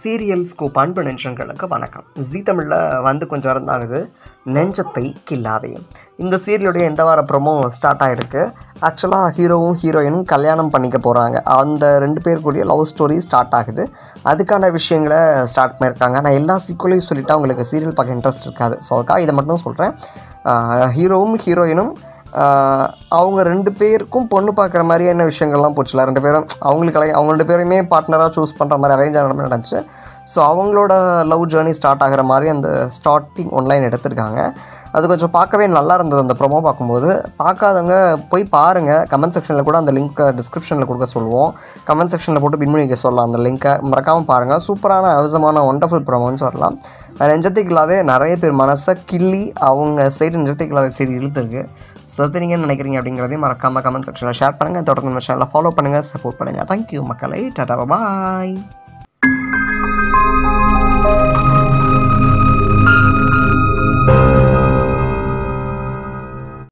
serial scope அன்பு நெஞ்சங்களுக்கு வணக்கம் ஜீ தமிழில் வந்து கொஞ்சம் நேரம் தான் ஆகுது நெஞ்சத்தை கில்லாதே இந்த சீரியலுடைய இந்த வார ப்ரோமோ ஸ்டார்ட் ஆகிருக்கு ஆக்சுவலாக ஹீரோவும் ஹீரோயினும் கல்யாணம் பண்ணிக்க போகிறாங்க அந்த ரெண்டு பேர் கூடிய லவ் ஸ்டோரி ஸ்டார்ட் ஆகுது அதுக்கான விஷயங்களை ஸ்டார்ட் பண்ணியிருக்காங்க நான் எல்லா சீக்குவலையும் சொல்லிட்டா உங்களுக்கு சீரியல் பார்க்க இன்ட்ரெஸ்ட் இருக்காது ஸோ அதுக்காக இதை மட்டும் சொல்கிறேன் ஹீரோவும் ஹீரோயினும் ஆஹ் அவங்க ரெண்டு பேருக்கும் பொண்ணு பார்க்குற மாதிரியான விஷயங்கள்லாம் போச்சுல ரெண்டு பேரும் அவங்களுக்கு கலை- அவங்க ரெண்டு பேருமே பார்ட்னராக சூஸ் பண்ணுற மாதிரி அரேஞ்ச் ஆன மாதிரி நடந்துச்சு ஸோ அவங்களோட லவ் ஜேர்னி ஸ்டார்ட் ஆகிற மாதிரி அந்த ஸ்டார்டிங் ஒன்லைன் எடுத்திருக்காங்க அது கொஞ்சம் பார்க்கவே நல்லா இருந்தது அந்த ப்ரோமோ பார்க்கும்போது பார்க்காதவங்க போய் பாருங்கள் கமெண்ட் செக்ஷனில் கூட அந்த லிங்க்கை டிஸ்கிரிப்ஷனில் கொடுக்க சொல்லுவோம் கமெண்ட் செக்ஷனில் போட்டு பின் பண்ணிக்க சொல்லலாம் அந்த லிங்க்கை மறக்காமல் பாருங்கள் சூப்பரான அவசரமான ஒண்டர்ஃபுல் ப்ரோமோன்னு சொல்லலாம் நெஞ்சத்துக்கு இல்லாத நிறைய பேர் மனசை கிள்ளி அவங்க சைடு நெஞ்சத்துக்கு இல்லாத சைடு இழுத்துருக்கு ஸோ அது நீங்கள் நினைக்கிறீங்க அப்படிங்கிறதையும் மறக்காமல் கமெண்ட் செக்ஷனில் ஷேர் பண்ணுங்கள் தொடர்ந்து நம்ம சேனலை ஃபாலோ பண்ணுங்கள் சப்போர்ட் பண்ணுங்கள் தேங்க்யூ மக்களை டாடா பாய்